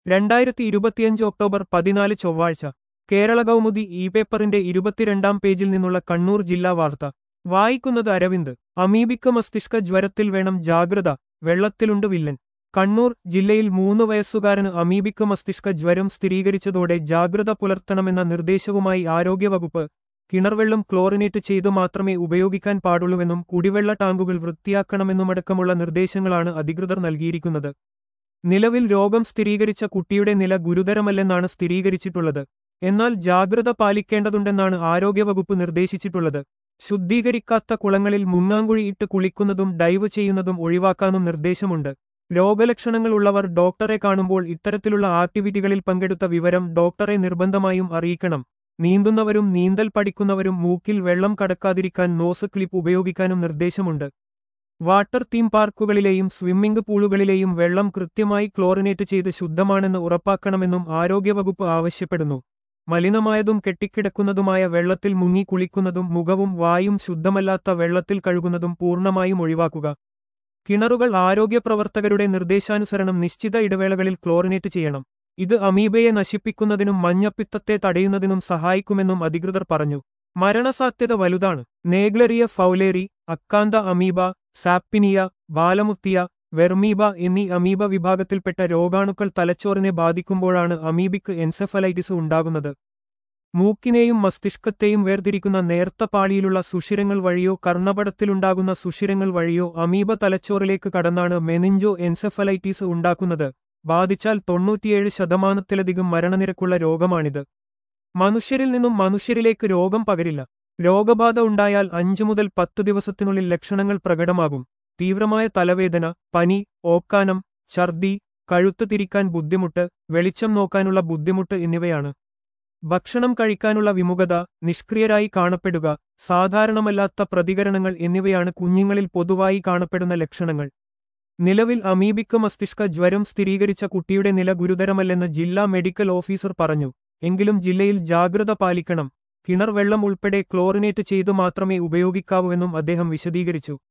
രണ്ടായിരത്തി ഇരുപത്തിയഞ്ച് ഒക്ടോബർ പതിനാല് ചൊവ്വാഴ്ച കേരള കൗമുദി ഇ പേപ്പറിന്റെ ഇരുപത്തിരണ്ടാം പേജിൽ നിന്നുള്ള കണ്ണൂർ ജില്ലാ വാർത്ത വായിക്കുന്നത് അരവിന്ദ് അമീബിക്ക മസ്തിഷ്ക ജ്വരത്തിൽ വേണം ജാഗ്രത വെള്ളത്തിലുണ്ട് വില്ലൻ കണ്ണൂർ ജില്ലയിൽ മൂന്ന് വയസ്സുകാരന് അമീബിക്ക മസ്തിഷ്ക ജ്വരം സ്ഥിരീകരിച്ചതോടെ ജാഗ്രത പുലർത്തണമെന്ന നിർദ്ദേശവുമായി ആരോഗ്യവകുപ്പ് കിണർവെള്ളം ക്ലോറിനേറ്റ് ചെയ്തു മാത്രമേ ഉപയോഗിക്കാൻ പാടുള്ളൂവെന്നും കുടിവെള്ള ടാങ്കുകൾ വൃത്തിയാക്കണമെന്നുമടക്കമുള്ള നിർദ്ദേശങ്ങളാണ് അധികൃതർ നൽകിയിരിക്കുന്നത് നിലവിൽ രോഗം സ്ഥിരീകരിച്ച കുട്ടിയുടെ നില ഗുരുതരമല്ലെന്നാണ് സ്ഥിരീകരിച്ചിട്ടുള്ളത് എന്നാൽ ജാഗ്രത പാലിക്കേണ്ടതുണ്ടെന്നാണ് ആരോഗ്യവകുപ്പ് നിർദ്ദേശിച്ചിട്ടുള്ളത് ശുദ്ധീകരിക്കാത്ത കുളങ്ങളിൽ മുങ്ങാങ്കുഴിയിട്ട് കുളിക്കുന്നതും ഡൈവ് ചെയ്യുന്നതും ഒഴിവാക്കാനും നിർദ്ദേശമുണ്ട് രോഗലക്ഷണങ്ങൾ ഉള്ളവർ ഡോക്ടറെ കാണുമ്പോൾ ഇത്തരത്തിലുള്ള ആക്ടിവിറ്റികളിൽ പങ്കെടുത്ത വിവരം ഡോക്ടറെ നിർബന്ധമായും അറിയിക്കണം നീന്തുന്നവരും നീന്തൽ പഠിക്കുന്നവരും മൂക്കിൽ വെള്ളം കടക്കാതിരിക്കാൻ നോസ് ക്ലിപ്പ് ഉപയോഗിക്കാനും നിർദ്ദേശമുണ്ട് വാട്ടർ തീം പാർക്കുകളിലെയും സ്വിമ്മിംഗ് പൂളുകളിലെയും വെള്ളം കൃത്യമായി ക്ലോറിനേറ്റ് ചെയ്ത് ശുദ്ധമാണെന്ന് ഉറപ്പാക്കണമെന്നും ആരോഗ്യവകുപ്പ് ആവശ്യപ്പെടുന്നു മലിനമായതും കെട്ടിക്കിടക്കുന്നതുമായ വെള്ളത്തിൽ മുങ്ങി കുളിക്കുന്നതും മുഖവും വായും ശുദ്ധമല്ലാത്ത വെള്ളത്തിൽ കഴുകുന്നതും പൂർണ്ണമായും ഒഴിവാക്കുക കിണറുകൾ ആരോഗ്യപ്രവർത്തകരുടെ നിർദ്ദേശാനുസരണം നിശ്ചിത ഇടവേളകളിൽ ക്ലോറിനേറ്റ് ചെയ്യണം ഇത് അമീബയെ നശിപ്പിക്കുന്നതിനും മഞ്ഞപ്പിത്തത്തെ തടയുന്നതിനും സഹായിക്കുമെന്നും അധികൃതർ പറഞ്ഞു മരണസാധ്യത വലുതാണ് Naegleria fowleri Acanthamoeba Sappinia Balamuthia Vermamoeba എന്നീ അമീബ വിഭാഗത്തിൽപ്പെട്ട രോഗാണുക്കൾ തലച്ചോറിനെ ബാധിക്കുമ്പോഴാണ് അമീബിക്ക് എൻസെഫലൈറ്റിസ് ഉണ്ടാകുന്നത് മൂക്കിനെയും മസ്തിഷ്കത്തെയും വേർതിരിക്കുന്ന നേർത്ത പാളിയിലുള്ള സുഷിരങ്ങൾ വഴിയോ കർണപടത്തിലുണ്ടാകുന്ന സുഷിരങ്ങൾ വഴിയോ അമീബ തലച്ചോറിലേക്ക് കടന്നാണ് മെനിഞ്ചോ എൻസെഫലൈറ്റീസ് ഉണ്ടാക്കുന്നത് ബാധിച്ചാൽ തൊണ്ണൂറ്റിയേഴ് ശതമാനത്തിലധികം മരണനിരക്കുള്ള രോഗമാണിത് മനുഷ്യരിൽ നിന്നും മനുഷ്യരിലേക്ക് രോഗം പകരില്ല രോഗബാധ ഉണ്ടായാൽ അഞ്ചു മുതൽ പത്ത് ദിവസത്തിനുള്ളിൽ ലക്ഷണങ്ങൾ പ്രകടമാകും തീവ്രമായ തലവേദന പനി ഓക്കാനം ഛർദി കഴുത്ത് തിരിക്കാൻ ബുദ്ധിമുട്ട് വെളിച്ചം നോക്കാനുള്ള ബുദ്ധിമുട്ട് എന്നിവയാണ് ഭക്ഷണം കഴിക്കാനുള്ള വിമുഖത നിഷ്ക്രിയരായി കാണപ്പെടുക സാധാരണമല്ലാത്ത പ്രതികരണങ്ങൾ എന്നിവയാണ് കുഞ്ഞുങ്ങളിൽ പൊതുവായി കാണപ്പെടുന്ന ലക്ഷണങ്ങൾ നിലവിൽ അമീബിക്ക് മസ്തിഷ്ക ജ്വരം സ്ഥിരീകരിച്ച കുട്ടിയുടെ നില ഗുരുതരമല്ലെന്ന് ജില്ലാ മെഡിക്കൽ ഓഫീസർ പറഞ്ഞു എങ്കിലും ജില്ലയിൽ ജാഗ്രത പാലിക്കണം കിണർ വെള്ളം ഉൾപ്പെടെ ക്ലോറിനേറ്റ് ചെയ്തു മാത്രമേ ഉപയോഗിക്കാവൂവെന്നും അദ്ദേഹം വിശദീകരിച്ചു